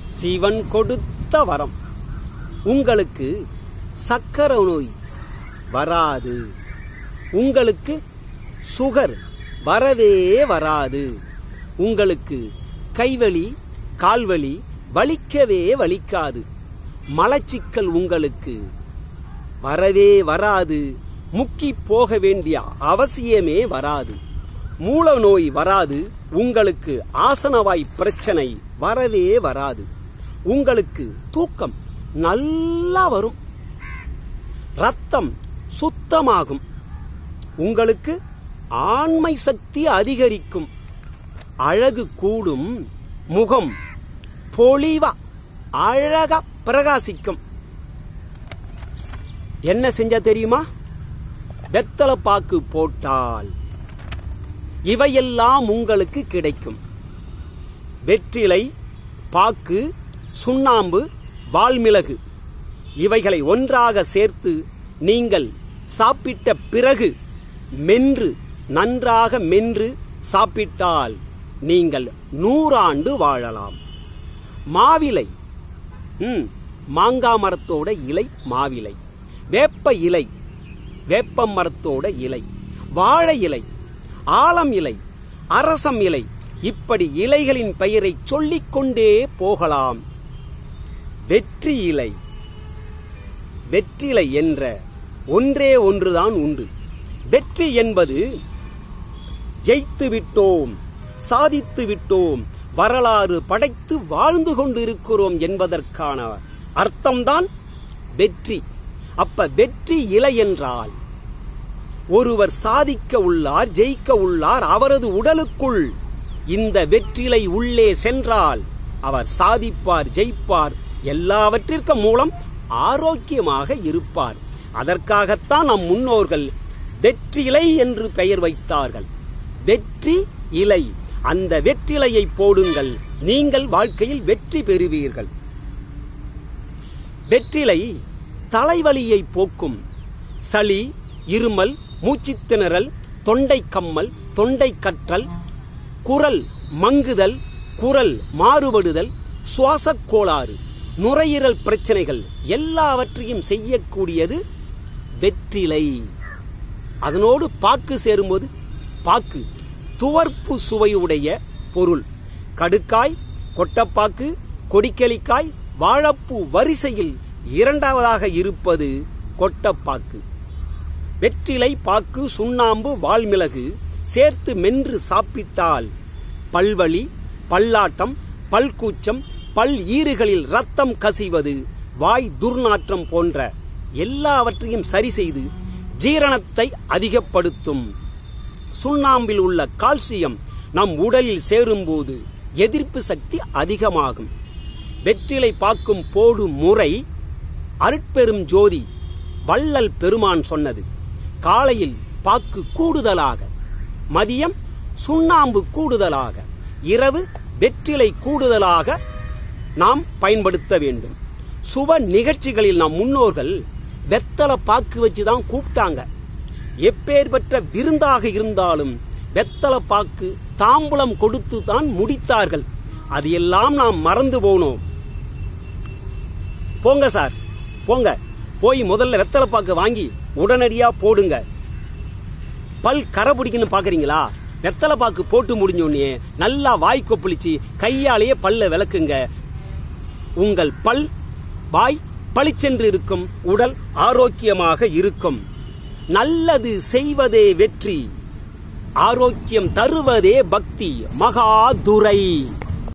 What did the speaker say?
சிவன் கொடுத்த வரம் உங்களுக்கு சக்கர நோய் வராது உங்களுக்கு சுகர் வரவே வராது உங்களுக்கு கைவலி கால்வலி வலிக்கவே வலிக்காது மலச்சிக்கல் உங்களுக்கு வரவே வராது முக்கி போக வேண்டிய அவசியமே வராது மூல நோய் வராது உங்களுக்கு ஆசனவாய் பிரச்சனை வரவே வராது உங்களுக்கு தூக்கம் நல்லா வரும் ரத்தம் சுத்தமாகும் உங்களுக்கு ஆண்மை சக்தி அதிகரிக்கும் அழகு கூடும் முகம் பொலிவா அழகா பிரகாசிக்கும் என்ன செஞ்சா தெரியுமா வெத்தலை பாக்கு போட்டால் இவையெல்லாம் உங்களுக்கு கிடைக்கும் வெற்றிலை பாக்கு சுண்ணாம்பு வால்மிளகு இவைகளை ஒன்றாக சேர்த்து நீங்கள் சாப்பிட்ட பிறகு மென்று நன்றாக மென்று சாப்பிட்டால் நீங்கள் நூறாண்டு வாழலாம் மாவிலை ம் மாங்கா மரத்தோட இலை மாவிலை வேப்ப இலை வேப்ப மரத்தோட இலை வாழை இலை ஆலம் இலை அரசம் இலை இப்படி இலைகளின் பெயரை சொல்லிக்கொண்டே போகலாம் வெற்றி இலை வெற்றிலை என்ற ஒன்றே ஒன்றுதான் உண்டு வெற்றி என்பது ஜெயித்து விட்டோம் சாதித்து விட்டோம் வரலாறு படைத்து வாழ்ந்து கொண்டிருக்கிறோம் என்பதற்கான அர்த்தம்தான் வெற்றி அப்ப வெற்றி இலை என்றால் ஒருவர் சாதிக்க உள்ளார் ஜெயிக்க உள்ளார் அவரது உடலுக்குள் இந்த வெற்றிலை உள்ளே சென்றால் அவர் சாதிப்பார் ஜெயிப்பார் எல்லாவற்றிற்கு மூலம் ஆரோக்கியமாக இருப்பார் அதற்காகத்தான் நம் முன்னோர்கள் வெற்றிலை என்று பெயர் வைத்தார்கள் வெற்றி இலை அந்த வெற்றிலையை போடுங்கள் நீங்கள் வாழ்க்கையில் வெற்றி பெறுவீர்கள் வெற்றிலை தலைவலியை போக்கும் சளி இருமல் மூச்சுத்திணறல் தொண்டை கம்மல் தொண்டை கற்றல் குரல் மங்குதல் குரல் மாறுபடுதல் சுவாசக் கோளாறு நுரையீரல் பிரச்சனைகள் எல்லாவற்றையும் செய்யக்கூடியது வெற்றிலை அதனோடு பாக்கு சேரும்போது பாக்கு துவர்ப்பு சுவையுடைய பொருள் கடுக்காய் கொட்டப்பாக்கு கொடிக்கலிக்காய் வாழைப்பூ வரிசையில் இரண்டாவதாக இருப்பது கொட்டப்பாக்கு வெற்றிலை பாக்கு சுண்ணாம்பு வால்மிளகு சேர்த்து மென்று சாப்பிட்டால் பல்வலி பல்லாட்டம் பல்கூச்சம் பல் ஈறுகளில் ரத்தம் கசிவது வாய் துர்நாற்றம் போன்ற எல்லாவற்றையும் சரி செய்து ஜீரணத்தை அதிகப்படுத்தும் சுண்ணாம்பில் உள்ள கால்சியம் நம் உடலில் சேரும்போது எதிர்ப்பு சக்தி அதிகமாகும் வெற்றிலை பாக்கும் போடு முறை அருட்பெரும் ஜோதி வள்ளல் பெருமான் சொன்னது காலையில் பாக்கு கூடுதலாக மதியம் சுண்ணாம்பு கூடுதலாக இரவு வெற்றிலை கூடுதலாக நாம் பயன்படுத்த வேண்டும் சுப நிகழ்ச்சிகளில் நம் முன்னோர்கள் வெத்தலை பாக்கு வச்சு தான் கூப்பிட்டாங்க எப்பேற்பட்ட விருந்தாக இருந்தாலும் வெத்தலை பாக்கு தாம்பூலம் கொடுத்து தான் முடித்தார்கள் அது எல்லாம் நாம் மறந்து போனோம் போங்க சார் போங்க போய் முதல்ல வெத்தலை பாக்கு வாங்கி உடனடியா போடுங்க பல் கரை பிடிக்கணும் பாக்குறீங்களா வெத்தலை பாக்கு போட்டு முடிஞ்ச உடனே நல்லா வாய் கொப்பளிச்சு கையாலேயே பல்ல விளக்குங்க உங்கள் பல் வாய் பளிச்சென்று இருக்கும் உடல் ஆரோக்கியமாக இருக்கும் நல்லது செய்வதே வெற்றி ஆரோக்கியம் தருவதே பக்தி மகாதுரை